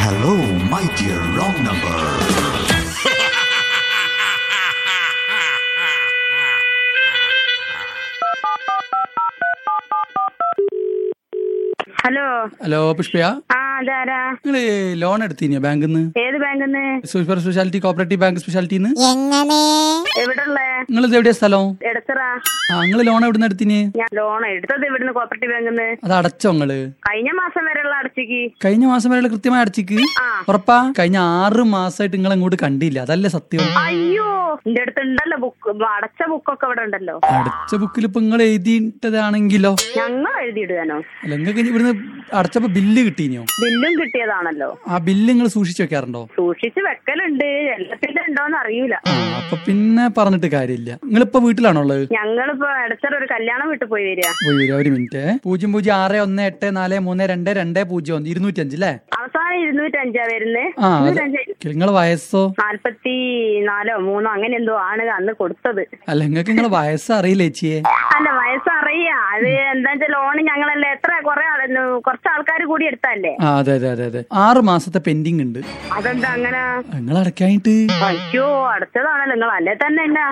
Hello, my dear wrong number. Hello hello പുഷ്പയ ആ അതാരാ നിങ്ങള് ലോൺ എടുത്തീനിയോ ബാങ്കിൽ നിന്ന് ഏത് ബാങ്കിന്ന് സൂപ്പർ സ്പെഷ്യാലിറ്റി കോപ്പറേറ്റീവ് ബാങ്ക് സ്പെഷ്യാലിറ്റിന്ന് എവിടെയുള്ള നിങ്ങൾ ഇത് എവിടെയാ സ്ഥലം എടത്തറ ആ നിങ്ങൾ ലോൺ എവിടുന്ന് എടുത്തിന് ഞാൻ ലോൺ എടുത്തത് ഇവിടുന്ന് കോപ്പറേറ്റീവ് ബാങ്കിന്ന് അത് അടച്ചോ നിങ്ങള് കഴിഞ്ഞ മാസം വരെയുള്ള അടച്ചിക്ക് കഴിഞ്ഞ മാസം വരെയുള്ള കൃത്യമായി അടച്ചിക്ക് ആ. ഉറപ്പാ കഴിഞ്ഞ ആറ് മാസമായിട്ട് നിങ്ങൾ അങ്ങോട്ട് കണ്ടില്ല അതല്ലേ സത്യം അയ്യോ എന്റെ അടുത്ത് ഉണ്ടല്ലോ ബുക്ക് അടച്ച ബുക്കൊക്കെ ഇവിടെ ഉണ്ടല്ലോ അടച്ച ബുക്കിൽ ഇപ്പൊ നിങ്ങൾ എഴുതിയിട്ടതാണെങ്കിലോ ഞങ്ങൾ എഴുതിയിടുവാനോ അല്ല നിങ്ങൾക്ക് ഇവിടുന്ന് അടച്ചപ്പോ ബില്ല് കിട്ടീനിയോ ബില്ലും കിട്ടിയതാണല്ലോ ആ ബില്ല് നിങ്ങൾ സൂക്ഷിച്ചു വെക്കാറുണ്ടോ സൂക്ഷിച്ച് വെക്കലുണ്ട് എല്ലാത്തിന്റെ ഉണ്ടോന്ന് അറിയൂല ആ അപ്പൊ പിന്നെ പറഞ്ഞിട്ട് കാര്യമില്ല നിങ്ങളിപ്പോ വീട്ടിലാണോ ഉള്ളത് ഞങ്ങളിപ്പോ ഇടത്തറ ഒരു കല്യാണം വിട്ടു പോയി വരിക പോയി വരാം ഒരു മിനിറ്റ് പൂജ്യം പൂജ്യം ആറ് ഒന്ന് എട്ട് നാല് മൂന്ന് രണ്ട് രണ്ട് പൂജ്യം ഒന്ന് ഇരുന്നൂറ്റി അഞ്ച് അല്ലേ അവസാനം ഇരുന്നൂറ്റഞ്ചാ വരുന്നേ ആ അത് ഇരുന്നൂറ്റഞ്ച് നിങ്ങളെ വയസ്സോ നാല്പത്തി നാലോ മൂന്നോ അങ്ങനെ എന്തോ ആണ് അന്ന് കൊടുത്തത് അല്ല നിങ്ങൾക്ക് നിങ്ങളെ വയസ്സ് അറിയില്ല ചേച്ചിയെ അല്ല വയസ്സറിയാ അത് എന്താ വെച്ചാൽ ലോണ് ഞങ്ങളല്ലേ എത്ര കുറെ ആള് കുറച്ച് ആൾക്കാർ കൂടി എടുത്തല്ലേ ആ അതെ അതെ അതെ അതെ ആറ് മാസത്തെ പെൻഡിങ് ഉണ്ട് അതെന്താ അങ്ങനെ നിങ്ങൾ അടക്കായിട്ട് അയ്യോ അടച്ചതാണല്ലോ നിങ്ങൾ അല്ലേ തന്നെ എന്നാ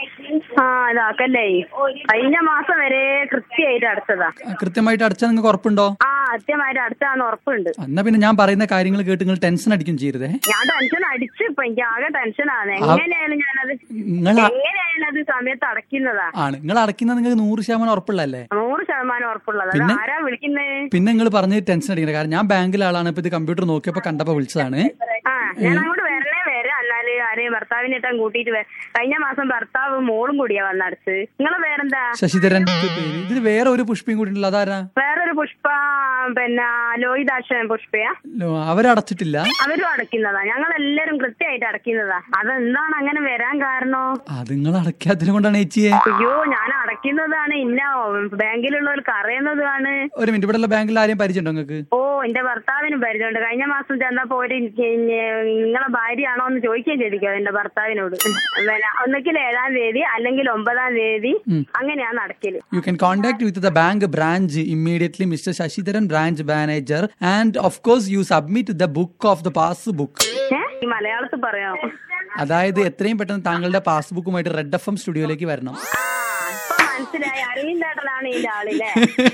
ആ ഇതാക്കല്ലേ കഴിഞ്ഞ മാസം വരെ കൃത്യമായിട്ട് അടച്ചതാ കൃത്യമായിട്ട് അടച്ചാൽ നിങ്ങൾക്ക് ഉറപ്പുണ്ടോ ആ കൃത്യമായിട്ട് അടച്ചാന്ന് ഉറപ്പുണ്ട് എന്നാ പിന്നെ ഞാൻ പറയുന്ന കാര്യങ്ങൾ കേട്ട് നിങ്ങൾ ടെൻഷൻ അടിക്കും ചെയ്തേ ഞാൻ ടെൻഷൻ അടിച്ചു ഇപ്പൊ എനിക്ക് ആകെ ടെൻഷനാണ് എങ്ങനെയായാലും ഞാനത് നിങ്ങൾ എങ്ങനെയായാലും അത് സമയത്ത് അടയ്ക്കുന്നതാ ആണ് നിങ്ങൾ അടയ്ക്കുന്നത് നിങ്ങൾക്ക് നൂറ് ശതമാനം ഉറപ്പുള്ളല്ലേ നൂറ് ശതമാനം ഉറപ്പുള്ളത് അത് ആരാ വിളിക്കുന്നേ പിന്നെ നിങ്ങൾ പറഞ്ഞ് ടെൻഷൻ അടിക്കുന്നത് കാരണം ഞാൻ ബാങ്കിലെ ആളാണ് ഇപ്പൊ ഇത് കമ്പ്യൂട്ടർ നോക്കിയപ്പോ കണ്ടപ്പോ വിളിച്ചതാണ് ആ ഞാൻ അങ്ങോട്ട് വരണേ വരാം എന്നാല് ആരെയും ഭർത്താവിനെ ഇട്ടാൻ കൂട്ടിയിട്ട് വേ- കഴിഞ്ഞ മാസം ഭർത്താവ് മോളും കൂടിയാ വന്നടച്ച് നിങ്ങളെ പേരെന്താ ശശിധരൻ ഇതിൽ വേറെ ഒരു പുഷ്പയും കൂടി ഉണ്ടല്ലോ അതാരാ വേറൊരു പുഷ്പ പിന്നെ ലോഹിതാക്ഷൻ പുഷ്പയാ ലോ, അവരടച്ചിട്ടില്ല അവരും അടയ്ക്കുന്നതാ ഞങ്ങൾ എല്ലാരും കൃത്യമായിട്ട് അടയ്ക്കുന്നതാ അതെന്താണ് അങ്ങനെ വരാൻ കാരണോ അത് നിങ്ങൾ അടയ്ക്കാത്തതിനെ കൊണ്ടാണ് ചേച്ചിയെ അയ്യോ ഞാൻ അടയ്ക്കുന്നതാണ് ഇന്ന ബാങ്കിലുള്ളവർക്ക് അറിയുന്നതാണ് ഒരു മിനിറ്റ് ഇവിടെ ബാങ്കിൽ ആരെയും പരിചയമുണ്ടോ നിങ്ങൾക്ക് ഓ എന്റെ ഭർത്താവിനും പരിചയമുണ്ട് കഴിഞ്ഞ മാസം ചെന്നപ്പോ ഒരു എനിക്ക് നിങ്ങളെ ഭാര്യയാണോ എന്ന് ചോദിക്കുകയും ചെയ്തിരിക്കോ എന്റെ ഭർത്താവിനോട് പിന്നെ ഒന്നിക്കിൽ ഏഴാം തീയതി അല്ലെങ്കിൽ ഒമ്പതാം തീയതി അങ്ങനെയാണ് നടക്കല് You can contact with the bank branch immediately, Mr. Shashidharan, branch manager, and of course, you submit the book of the passbook. ഏ ഈ മലയാളത്തിൽ പറയാം അതായത് എത്രയും പെട്ടെന്ന് താങ്കളുടെ പാസ്ബുക്കുമായിട്ട് റെഡ് എഫ് എം സ്റ്റുഡിയോയിലേക്ക് വരണം ആ ഇപ്പൊ മനസ്സിലായി അറിയുന്നേട്ടനാണ് ഇതിന്റെ ആളില്ലേ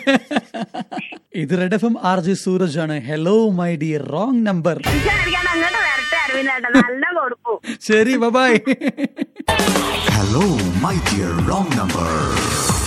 ഇത് red F M R J Sooraj ആണ് hello my dear wrong number വിചാരിക്കാൻ അങ്ങോട്ട് വരട്ടെ അറിവിന്നേട്ടൻ നല്ല കൊടുക്കും ശരി bye Hello, my dear wrong number.